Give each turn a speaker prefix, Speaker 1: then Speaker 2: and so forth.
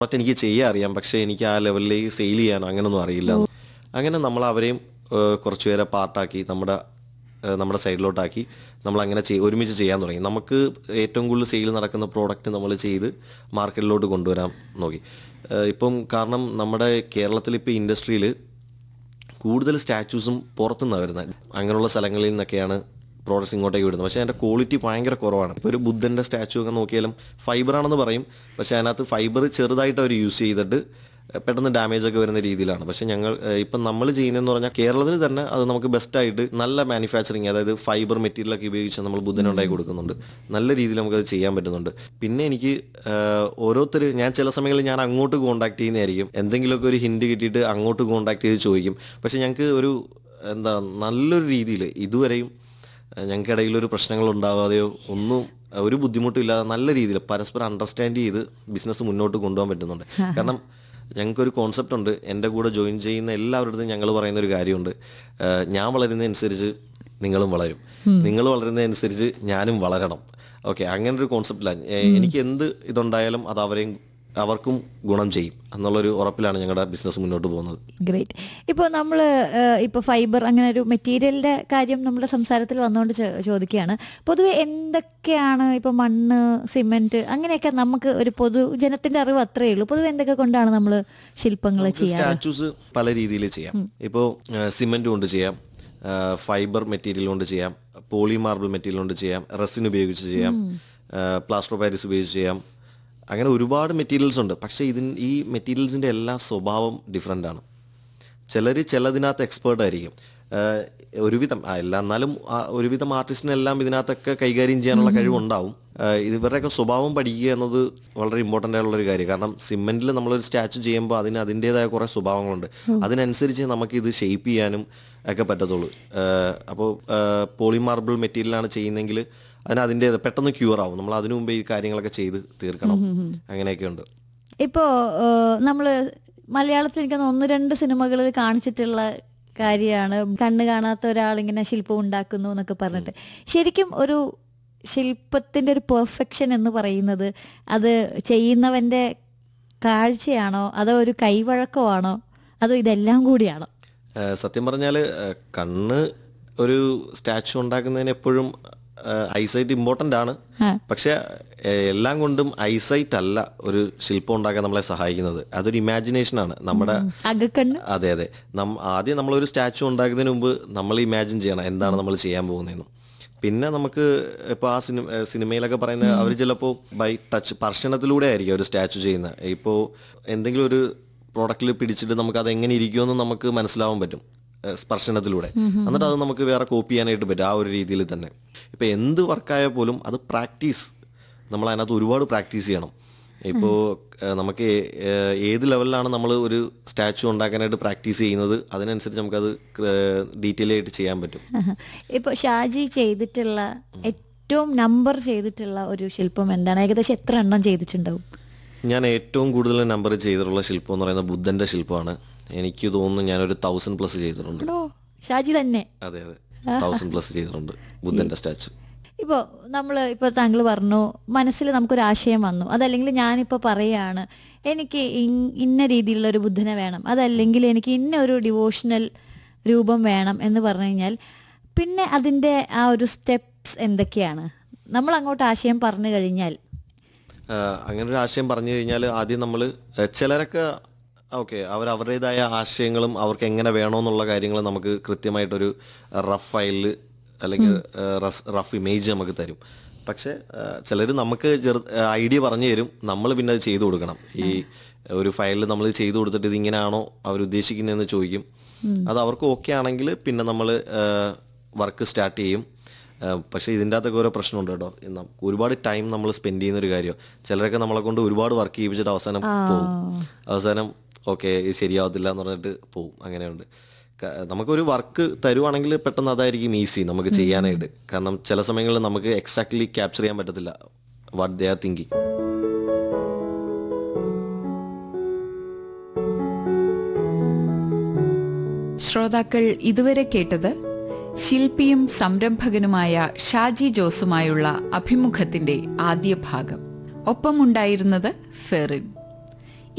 Speaker 1: Product എനിക്ക് ചെയ്യാൻ അറിയാം പക്ഷേ എനിക്ക് ആ ലെവലിലേക്ക് സെയിൽ ചെയ്യാനോ അങ്ങനെയൊന്നും അറിയില്ല അങ്ങനെ നമ്മൾ അവരെയും ഏഹ്, കുറച്ച് പേരെ പാർട്ടാക്കി നമ്മുടെ ഏഹ്, നമ്മുടെ സൈഡിലോട്ടാക്കി നമ്മൾ അങ്ങനെ ചെയ് ഒരുമിച്ച് ചെയ്യാൻ തുടങ്ങി നമുക്ക് ഏറ്റവും കൂടുതൽ സെയിൽ നടക്കുന്ന പ്രോഡക്റ്റ് നമ്മൾ ചെയ്ത് മാർക്കറ്റിലോട്ട് കൊണ്ടുവരാൻ നോക്കി ഏഹ്, ഇപ്പം കാരണം നമ്മുടെ കേരളത്തിൽ ഇപ്പോൾ ഇൻഡസ്ട്രിയിൽ കൂടുതൽ സ്റ്റാച്യൂസും പുറത്തുനിന്നാണ് വരുന്നത് അങ്ങനെയുള്ള സ്ഥലങ്ങളിൽ നിന്നൊക്കെയാണ് പ്രോഡക്ട്സ് ഇങ്ങോട്ടേക്ക് വിടുന്നത് പക്ഷേ അതിൻ്റെ ക്വാളിറ്റി ഭയങ്കര കുറവാണ് ഇപ്പോൾ ഒരു ബുദ്ധൻ്റെ സ്റ്റാച്ചു ഒക്കെ നോക്കിയാലും ഫൈബർ ആണെന്ന് പറയും പക്ഷേ അതിനകത്ത് ഫൈബർ ചെറുതായിട്ട് അവർ യൂസ് ചെയ്തിട്ട് പെട്ടെന്ന് ഡാമേജ് ഒക്കെ വരുന്ന രീതിയിലാണ് പക്ഷേ ഞങ്ങൾ ഏഹ്, ഇപ്പം നമ്മൾ ചെയ്യുന്നതെന്ന് പറഞ്ഞാൽ കേരളത്തിൽ തന്നെ അത് നമുക്ക് ബെസ്റ്റായിട്ട് നല്ല മാനുഫാക്ചറിങ് അതായത് ഫൈബർ മെറ്റീരിയലൊക്കെ ഉപയോഗിച്ച് നമ്മൾ ബുദ്ധനെ ഉണ്ടാക്കി കൊടുക്കുന്നുണ്ട് നല്ല രീതിയിൽ നമുക്കത് ചെയ്യാൻ പറ്റുന്നുണ്ട് പിന്നെ എനിക്ക് ഓരോരുത്തർ ഞാൻ ചില സമയങ്ങളിൽ ഞാൻ അങ്ങോട്ട് കോൺടാക്ട് ചെയ്യുന്നതായിരിക്കും എന്തെങ്കിലുമൊക്കെ ഒരു ഹിന്റ് കിട്ടിയിട്ട് അങ്ങോട്ട് കോൺടാക്ട് ചെയ്ത് ചോദിക്കും പക്ഷെ ഞങ്ങൾക്ക് ഒരു എന്താ നല്ലൊരു രീതിയിൽ ഇതുവരെയും ഏഹ്, ഞങ്ങൾക്കിടയിൽ ഒരു പ്രശ്നങ്ങൾ ഉണ്ടാവാതെയോ ഒന്നും ഏഹ്, ഒരു ബുദ്ധിമുട്ടും ഇല്ലാതെ നല്ല രീതിയിൽ പരസ്പരം അണ്ടർസ്റ്റാൻഡ് ചെയ്ത് ബിസിനസ് മുന്നോട്ട് കൊണ്ടുപോകാൻ പറ്റുന്നുണ്ട് കാരണം ഞങ്ങൾക്കൊരു കോൺസെപ്റ്റ് ഉണ്ട് എൻ്റെ കൂടെ ജോയിൻ ചെയ്യുന്ന എല്ലാവരുടെ ഞങ്ങൾ പറയുന്ന ഒരു കാര്യമുണ്ട് ഏഹ്, ഞാൻ വളരുന്നതനുസരിച്ച് നിങ്ങളും വളരും നിങ്ങൾ വളരുന്നതനുസരിച്ച് ഞാനും വളരണം ഓക്കെ അങ്ങനെ ഒരു കോൺസെപ്റ്റിലാണ് എനിക്ക് എന്ത് ഇതുണ്ടായാലും അത് അവരെയും അവർക്കും ഗുണം ചെയ്യും എന്നുള്ളൊരു ഉറപ്പിലാണ് ഞങ്ങളുടെ ബിസിനസ് മുന്നോട്ട് പോകുന്നത്
Speaker 2: ഗ്രേറ്റ് ഇപ്പോൾ നമ്മൾ ഇപ്പോൾ ഫൈബർ അങ്ങനെ ഒരു മെറ്റീരിയലിന്റെ കാര്യം നമ്മുടെ സംസാരത്തിൽ വന്നുകൊണ്ട് ചോ- ചോദിക്കുകയാണ് പൊതുവെ എന്തൊക്കെയാണ് ഇപ്പോൾ മണ്ണ് സിമെന്റ് അങ്ങനെയൊക്കെ നമുക്ക് ഒരു പൊതുജനത്തിന്റെ അറിവ് അത്രയേ ഉള്ളൂ പൊതുവെ എന്തൊക്കെ കൊണ്ടാണ് നമ്മൾ ശില്പങ്ങൾ ചെയ്യാറ്
Speaker 1: സ്റ്റാച്യൂസ് പല രീതിയിൽ ചെയ്യാം ഇപ്പോൾ സിമെന്റ് കൊണ്ട് ചെയ്യാം ഫൈബർ മെറ്റീരിയൽ കൊണ്ട് ചെയ്യാം പോളി മാർബിൾ മെറ്റീരിയൽ കൊണ്ട് ചെയ്യാം റെസിൻ ഉപയോഗിച്ച് ചെയ്യാം പ്ലാസ്റ്റർ പാരിസ് ഉപയോഗിച്ച് ചെയ്യാം അങ്ങനെ ഒരുപാട് മെറ്റീരിയൽസ് ഉണ്ട് പക്ഷേ ഇതിന് ഈ മെറ്റീരിയൽസിൻ്റെ എല്ലാ സ്വഭാവം ഡിഫറെൻ്റ് ആണ് ചിലർ ചിലതിനകത്ത് എക്സ്പേർട്ട് ആയിരിക്കും ആഹ് ഒരുവിധം ആ, എല്ലാ എന്നാലും ആ, ഒരുവിധം ആർട്ടിസ്റ്റിനെല്ലാം ഇതിനകത്തൊക്കെ കൈകാര്യം ചെയ്യാനുള്ള കഴിവുണ്ടാവും ആഹ് ഇത് ഇവരുടെയൊക്കെ സ്വഭാവം പഠിക്കുക എന്നത് വളരെ ഇമ്പോർട്ടൻ്റ് ആയിട്ടുള്ള ഒരു കാര്യം കാരണം സിമെന്റിൽ നമ്മളൊരു സ്റ്റാച്ചു ചെയ്യുമ്പോൾ അതിന് അതിൻ്റെതായ കുറേ സ്വഭാവങ്ങളുണ്ട് അതിനനുസരിച്ച് നമുക്ക് ഇത് ഷേപ്പ് ചെയ്യാനും ഒക്കെ പറ്റത്തുള്ളൂ അപ്പോൾ പോളി മാർബിൾ മെറ്റീരിയലാണ് ചെയ്യുന്നതെങ്കിൽ അതിന് അതിൻ്റെ പെട്ടെന്ന് ക്യൂർ ആവും നമ്മൾ അതിനു മുമ്പേ ഈ കാര്യങ്ങളൊക്കെ ചെയ്ത് തീർക്കണം അങ്ങനെയൊക്കെ ഉണ്ട്
Speaker 2: ഇപ്പോൾ നമ്മൾ മലയാളത്തിൽ എനിക്ക് തോന്നുന്നു ഒന്ന് രണ്ട് സിനിമകളിൽ കാണിച്ചിട്ടുള്ള കാര്യമാണ് കണ്ണ് കാണാത്ത ഒരാൾ ഇങ്ങനെ ശില്പം ഉണ്ടാക്കുന്നു എന്നൊക്കെ പറഞ്ഞിട്ട് ശരിക്കും ഒരു ശില്പത്തിന്റെ ഒരു പെർഫെക്ഷൻ എന്ന് പറയുന്നത് അത് ചെയ്യുന്നവന്റെ കാഴ്ചയാണോ അതോ ഒരു കൈവഴക്കമാണോ അതോ ഇതെല്ലാം കൂടിയാണോ
Speaker 1: ഏഹ് സത്യം പറഞ്ഞാൽ കണ്ണ് ഒരു സ്റ്റാച്ചു ഉണ്ടാക്കുന്നതിന് എപ്പോഴും ഐസൈറ്റ് ഇമ്പോർട്ടൻ്റ് ആണ്
Speaker 2: ആ.
Speaker 1: പക്ഷെ ഏഹ് എല്ലാം കൊണ്ടും ഐസൈറ്റ് അല്ല ഒരു ശില്പം ഉണ്ടാക്കാൻ നമ്മളെ സഹായിക്കുന്നത് അതൊരു ഇമാജിനേഷൻ ആണ് നമ്മുടെ
Speaker 2: അകക്കണ്ണ്
Speaker 1: അതെ അതെ നം ആദ്യം നമ്മളൊരു സ്റ്റാച്ചു ഉണ്ടാക്കുന്നതിന് മുമ്പ് നമ്മൾ ഇമാജിൻ ചെയ്യണം എന്താണ് നമ്മൾ ചെയ്യാൻ പോകുന്നതെന്ന് പിന്നെ നമുക്ക് ഇപ്പോൾ ആ സിനിമ ഏഹ് സിനിമയിലൊക്കെ പറയുന്നത് അവർ ചിലപ്പോൾ ബൈ ടച്ച് സ്പർശനത്തിലൂടെ ആയിരിക്കും ഒരു സ്റ്റാച്ചു ചെയ്യുന്നത് ഇപ്പോൾ എന്തെങ്കിലും ഒരു പ്രോഡക്റ്റിൽ പിടിച്ചിട്ട് നമുക്ക് അത് എങ്ങനെ ഇരിക്കുമെന്ന് നമുക്ക് മനസ്സിലാവാൻ പറ്റും ഏഹ് സ്പർശനത്തിലൂടെ എന്നിട്ട് അത് നമുക്ക് വേറെ കോപ്പി ചെയ്യാനായിട്ട് പറ്റും ആ ഒരു രീതിയിൽ തന്നെ ഇപ്പം എന്ത് വർക്കായാൽ പോലും അത് പ്രാക്ടീസ് നമ്മൾ അതിനകത്ത് ഒരുപാട് പ്രാക്ടീസ് ചെയ്യണം ഇപ്പോൾ നമുക്ക് ഏ- ഏത് ലെവലിലാണ് നമ്മൾ ഒരു സ്റ്റാച്ചു ഉണ്ടാക്കാനായിട്ട് പ്രാക്ടീസ് ചെയ്യുന്നത് അതിനനുസരിച്ച് നമുക്കത് ഡീറ്റെയിൽ ആയിട്ട് ചെയ്യാൻ പറ്റും
Speaker 2: ഇപ്പോൾ ഷാജി ചെയ്തിട്ടുള്ള ഏറ്റവും നമ്പർ ചെയ്തിട്ടുള്ള ഒരു ശില്പം എന്താണ് ഏകദേശം എത്ര എണ്ണം ചെയ്തിട്ടുണ്ടാവും
Speaker 1: ഞാൻ ഏറ്റവും കൂടുതൽ നമ്പർ ചെയ്തിട്ടുള്ള ശില്പം എന്ന് പറയുന്നത് ബുദ്ധന്റെ ശില്പമാണ് എനിക്ക് തോന്നുന്നു ഞാനൊരു തൗസൻഡ് പ്ലസ് ചെയ്തിട്ടുണ്ട്
Speaker 2: ആണോ ഷാജി തന്നെ
Speaker 1: അതെ അതെ തൗസൻഡ് പ്ലസ് ചെയ്തിട്ടുണ്ട് ബുദ്ധന്റെ സ്റ്റാച്ചു
Speaker 2: ഇപ്പോൾ നമ്മൾ ഇപ്പോൾ താങ്കൾ പറഞ്ഞു മനസ്സിൽ നമുക്കൊരു ആശയം വന്നു അതല്ലെങ്കിൽ ഞാനിപ്പോൾ പറയുകയാണ് എനിക്ക് ഇൻ- ഇന്ന രീതിയിലുള്ള ഒരു ബുദ്ധനെ വേണം അതല്ലെങ്കിൽ എനിക്ക് ഇന്ന ഒരു ഡിവോഷണൽ രൂപം വേണം എന്ന് പറഞ്ഞു കഴിഞ്ഞാൽ പിന്നെ അതിൻ്റെ ആ ഒരു സ്റ്റെപ്സ് എന്തൊക്കെയാണ് നമ്മൾ അങ്ങോട്ട് ആശയം പറഞ്ഞു കഴിഞ്ഞാൽ
Speaker 1: ആഹ് അങ്ങനെ ഒരു ആശയം പറഞ്ഞു കഴിഞ്ഞാൽ ആദ്യം നമ്മൾ ചിലരൊക്കെ ഓക്കെ അവർ അവരുടേതായ ആശയങ്ങളും അവർക്ക് എങ്ങനെ വേണമെന്നുള്ള കാര്യങ്ങൾ നമുക്ക് കൃത്യമായിട്ടൊരു റഫ് ഫയലിൽ അല്ലെങ്കിൽ റഫ് ഇമേജ് നമുക്ക് തരും പക്ഷേ ചിലർ നമുക്ക് ചെറു ഐഡിയ പറഞ്ഞു തരും നമ്മൾ പിന്നെ അത് ചെയ്തു കൊടുക്കണം ഈ ഒരു ഫയലിൽ നമ്മൾ ചെയ്തു കൊടുത്തിട്ട് ഇത് ഇങ്ങനെയാണോ അവർ ഉദ്ദേശിക്കുന്നതെന്ന് ചോദിക്കും അത് അവർക്ക് ഓക്കെ ആണെങ്കിൽ പിന്നെ നമ്മൾ വർക്ക് സ്റ്റാർട്ട് ചെയ്യും ഏഹ് പക്ഷേ ഇതിൻ്റെ അകത്തൊക്കെ ഓരോ പ്രശ്നമുണ്ട് കേട്ടോ ഇന്ന് ഒരുപാട് ടൈം നമ്മൾ സ്പെൻഡ് ചെയ്യുന്ന ഒരു കാര്യം ചിലരൊക്കെ നമ്മളെ കൊണ്ട് ഒരുപാട് വർക്ക് ചെയ്യിപ്പിച്ചിട്ട് അവസാനം പോകും അവസാനം ഓക്കെ ഇത് ശരിയാവത്തില്ല എന്ന് പറഞ്ഞിട്ട് പോകും അങ്ങനെയുണ്ട് ക- നമുക്കൊരു വർക്ക് തരുവാണെങ്കിൽ പെട്ടെന്ന് അതായിരിക്കും ഈസി നമുക്ക് ചെയ്യാനായിട്ട് കാരണം ചില സമയങ്ങളിൽ നമുക്ക് എക്സാക്ട്ലി ക്യാപ്ചർ ചെയ്യാൻ പറ്റത്തില്ല വാട്ട് ദേ ആർ തിങ്കിങ്
Speaker 3: ശ്രോതാക്കൾ ഇതുവരെ കേട്ടത് ശില്പിയും സംരംഭകനുമായ ഷാജി ജോസുമായുള്ള അഭിമുഖത്തിന്റെ ആദ്യ ഭാഗം ഒപ്പമുണ്ടായിരുന്നത് ഫെറിൻ